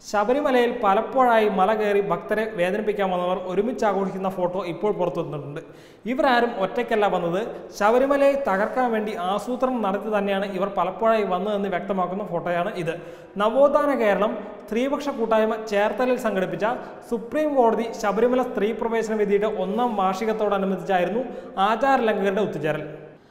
ശബരിമലയിൽ പലപ്പോഴായി മല കയറി ഭക്തരെ വേദനിപ്പിക്കാൻ വന്നവർ ഒരുമിച്ച് ആഘോഷിക്കുന്ന ഫോട്ടോ ഇപ്പോൾ പുറത്തു വന്നിട്ടുണ്ട് ഇവരാരും ഒറ്റയ്ക്കല്ല വന്നത് ശബരിമലയെ തകർക്കാൻ വേണ്ടി ആസൂത്രണം നടത്തി തന്നെയാണ് ഇവർ പലപ്പോഴായി വന്നതെന്ന് വ്യക്തമാക്കുന്ന ഫോട്ടോയാണ് ഇത് നവോത്ഥാന കേരളം സ്ത്രീപക്ഷ കൂട്ടായ്മ ചേർത്തലയിൽ സംഘടിപ്പിച്ച സുപ്രീം കോടതി ശബരിമല സ്ത്രീ പ്രവേശന വിധിയുടെ ഒന്നാം വാർഷികത്തോടനുബന്ധിച്ചായിരുന്നു ആചാരലംഘകരുടെ ഒത്തുചേരൽ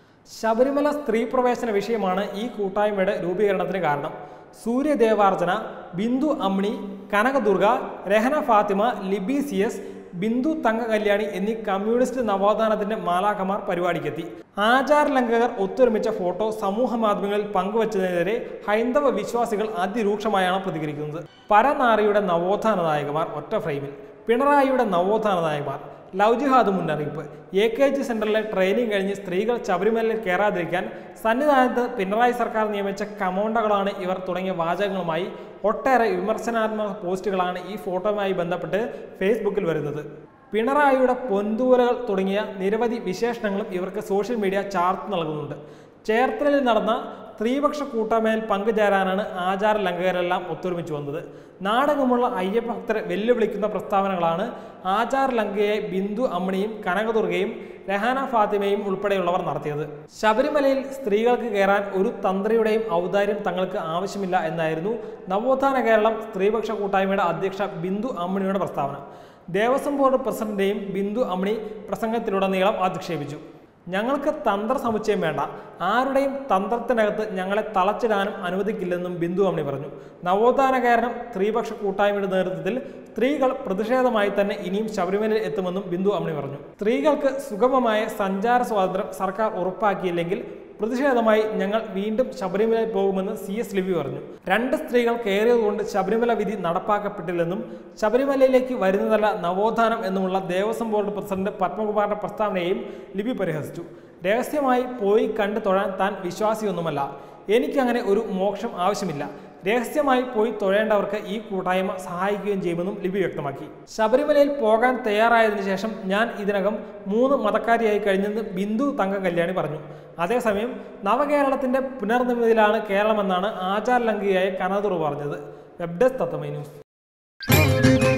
ശബരിമല സ്ത്രീ പ്രവേശന വിഷയമാണ് ഈ കൂട്ടായ്മയുടെ രൂപീകരണത്തിന് കാരണം സൂര്യദേവാർച്ചന ബിന്ദു അമ്മിണി കനകദുർഗ രഹന ഫാത്തിമ ലിബി സി എസ് ബിന്ദു തങ്ക കല്യാണി എന്നീ കമ്മ്യൂണിസ്റ്റ് നവോത്ഥാനത്തിന്റെ മാലാഖമാർ പരിപാടിക്കെത്തി ആചാരലംഘകർ ഒത്തൊരുമിച്ച ഫോട്ടോ സമൂഹ മാധ്യമങ്ങളിൽ പങ്കുവച്ചതിനെതിരെ ഹൈന്ദവ വിശ്വാസികൾ അതിരൂക്ഷമായാണ് പ്രതികരിക്കുന്നത് പരനാറിയുടെ നവോത്ഥാന നായകമാർ ഒറ്റ ഫ്രെയിമിൽ പിണറായിയുടെ നവോത്ഥാന നായകമാർ ലവ് ജിഹാദ് മുന്നറിയിപ്പ് എ കെ ജി സെന്ററിലെ ട്രെയിനിങ് കഴിഞ്ഞ് സ്ത്രീകൾ ശബരിമലയിൽ കയറാതിരിക്കാൻ സന്നിധാനത്ത് പിണറായി സർക്കാർ നിയമിച്ച കമോണ്ടകളാണ് ഇവർ തുടങ്ങിയ വാചകങ്ങളുമായി ഒട്ടേറെ വിമർശനാത്മക പോസ്റ്റുകളാണ് ഈ ഫോട്ടോയുമായി ബന്ധപ്പെട്ട് ഫേസ്ബുക്കിൽ വരുന്നത് പിണറായിയുടെ പൊന്തൂരകൾ തുടങ്ങിയ നിരവധി വിശേഷണങ്ങളും ഇവർക്ക് സോഷ്യൽ മീഡിയ ചാർത്ത് നൽകുന്നുണ്ട് ചേർത്തലയിൽ നടന്ന സ്ത്രീപക്ഷ കൂട്ടായ്മയിൽ പങ്കുചേരാനാണ് ആചാര ലംഘകരെല്ലാം ഒത്തൊരുമിച്ച് വന്നത് നാടകമുള്ള അയ്യപ്പ ഭക്തരെ വെല്ലുവിളിക്കുന്ന പ്രസ്താവനകളാണ് ആചാര ലംഘയെ ബിന്ദു അമ്മിണിയും കനകദുർഗയും രഹാന ഫാത്തിമയും ഉൾപ്പെടെയുള്ളവർ നടത്തിയത് ശബരിമലയിൽ സ്ത്രീകൾക്ക് കയറാൻ ഒരു തന്ത്രിയുടെയും ഔദാര്യം തങ്ങൾക്ക് ആവശ്യമില്ല എന്നായിരുന്നു നവോത്ഥാന കേരളം സ്ത്രീപക്ഷ കൂട്ടായ്മയുടെ അധ്യക്ഷ ബിന്ദു അമ്മിണിയുടെ പ്രസ്താവന ദേവസ്വം ബോർഡ് പ്രസിഡന്റിന്റെയും ബിന്ദു അമ്മിണി പ്രസംഗത്തിലുടനീളം അധിക്ഷേപിച്ചു ഞങ്ങൾക്ക് തന്ത്ര സമുച്ചയം വേണ്ട ആരുടെയും തന്ത്രത്തിനകത്ത് ഞങ്ങളെ തളച്ചിടാനും അനുവദിക്കില്ലെന്നും ബിന്ദു അമ്മിണി പറഞ്ഞു നവോത്ഥാന കാരണം സ്ത്രീപക്ഷ കൂട്ടായ്മയുടെ നേതൃത്വത്തിൽ സ്ത്രീകൾ പ്രതിഷേധമായി തന്നെ ഇനിയും ശബരിമലയിൽ എത്തുമെന്നും ബിന്ദു അമ്മിണി പറഞ്ഞു സ്ത്രീകൾക്ക് സുഗമമായ സഞ്ചാര സ്വാതന്ത്ര്യം സർക്കാർ ഉറപ്പാക്കിയില്ലെങ്കിൽ പ്രതിഷേധമായി ഞങ്ങൾ വീണ്ടും ശബരിമലയിൽ പോകുമെന്ന് സി എസ് ലിബി പറഞ്ഞു രണ്ട് സ്ത്രീകൾ കയറിയതുകൊണ്ട് ശബരിമല വിധി നടപ്പാക്കപ്പെട്ടില്ലെന്നും ശബരിമലയിലേക്ക് വരുന്നതല്ല നവോത്ഥാനം എന്നുമുള്ള ദേവസ്വം ബോർഡ് പ്രസിഡന്റ് പത്മകുമാറിന്റെ പ്രസ്താവനയെയും ലിബി പരിഹസിച്ചു രഹസ്യമായി പോയി കണ്ടു തൊഴാൻ താൻ വിശ്വാസിയൊന്നുമല്ല എനിക്കങ്ങനെ ഒരു മോക്ഷം ആവശ്യമില്ല രഹസ്യമായി പോയി തൊഴേണ്ടവർക്ക് ഈ കൂട്ടായ്മ സഹായിക്കുകയും ചെയ്യുമെന്നും ലിബി വ്യക്തമാക്കി ശബരിമലയിൽ പോകാൻ തയ്യാറായതിനു ശേഷം ഞാൻ ഇതിനകം മൂന്ന് മതക്കാരിയായി കഴിഞ്ഞെന്ന് ബിന്ദു തങ്ക കല്യാണി പറഞ്ഞു അതേസമയം നവകേരളത്തിന്റെ പുനർനിർമ്മിതിയിലാണ് കേരളമെന്നാണ് ആചാര ലംഘിയായ കനതുറു പറഞ്ഞത് വെബ് ഡെസ്ക് തത്തമൈ ന്യൂസ്